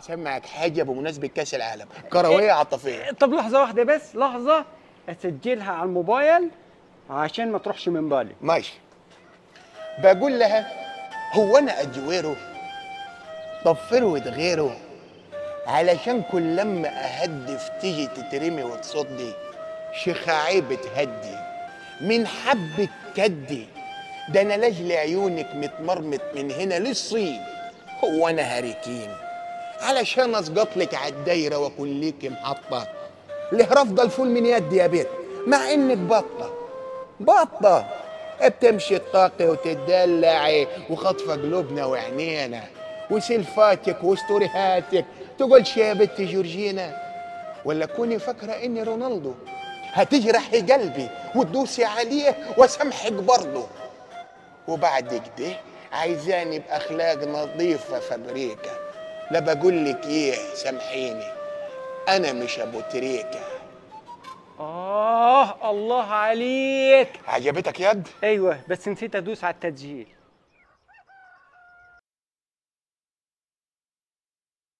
هسمعك حاجه بمناسبه كاس العالم كرويه عاطفيه طب لحظه واحده بس لحظه اسجلها على الموبايل عشان ما تروحش من بالي ماشي بقول لها هو انا اجويره طب فروة غيره علشان كل لما اهدف تيجي تترمي وتصدي شخاعي بتهدي من حبك كدي ده انا لاجل عيونك متمرمط من هنا للصين هو انا هاريكين علشان اسقط لك على الدايره واكون ليك محطه ليه رافضه الفول من يدي يا بيت مع انك بطه بطه بتمشي الطاقة وتدلعي وخطفة قلوبنا وعينينا وسيلفاتك وستوريهاتك تقول شي يا بنت جورجينا ولا كوني فاكرة اني رونالدو هتجرحي قلبي وتدوسي عليه واسامحك برضه وبعد كده عايزاني باخلاق نظيفة فابريكا لا بقول لك ايه سامحيني انا مش ابو تريكه اه الله عليك عجبتك يد ايوه بس نسيت ادوس على التسجيل